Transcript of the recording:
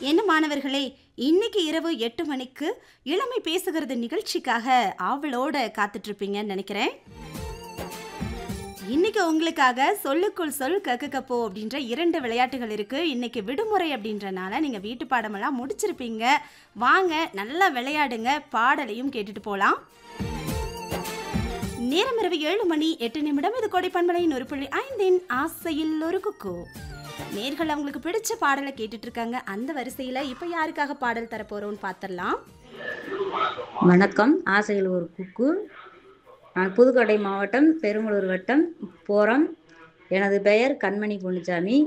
என்ன மாணவர்களே இன்னைக்கு இரவு எட்டு மணிக்கு இளமை பேசுகிறது நிகழ்ச்சிக்காக ஆவலோட காத்துட்டு இருப்பீங்கன்னு நினைக்கிறேன் இன்னைக்கு உங்களுக்காக சொல்லுக்குள் சொல் கக்கு கப்போ அப்படின்ற இரண்டு விளையாட்டுகள் இருக்கு இன்னைக்கு விடுமுறை அப்படின்றனால நீங்க வீட்டு பாடமெல்லாம் முடிச்சிருப்பீங்க வாங்க நல்லா விளையாடுங்க பாடலையும் கேட்டுட்டு போலாம் நேரம் இரவு ஏழு மணி எட்டு நிமிடம் இது கொடைப்பண்பலையின் ஒரு புள்ளி ஐந்தின் ஆசையில் ஒரு குக்கு நேர்கள் அவங்களுக்கு பிடிச்ச பாடலை கேட்டுட்டு இருக்காங்க அந்த வரிசையில இப்ப யாருக்காக பாடல் தரப்போறோம்னு பார்த்துடலாம் வணக்கம் ஆசையில் ஒரு குக்கு நான் புதுக்கோட்டை மாவட்டம் பெருமளூர் வட்டம் போரம் எனது பெயர் கண்மணி பொன்னுச்சாமி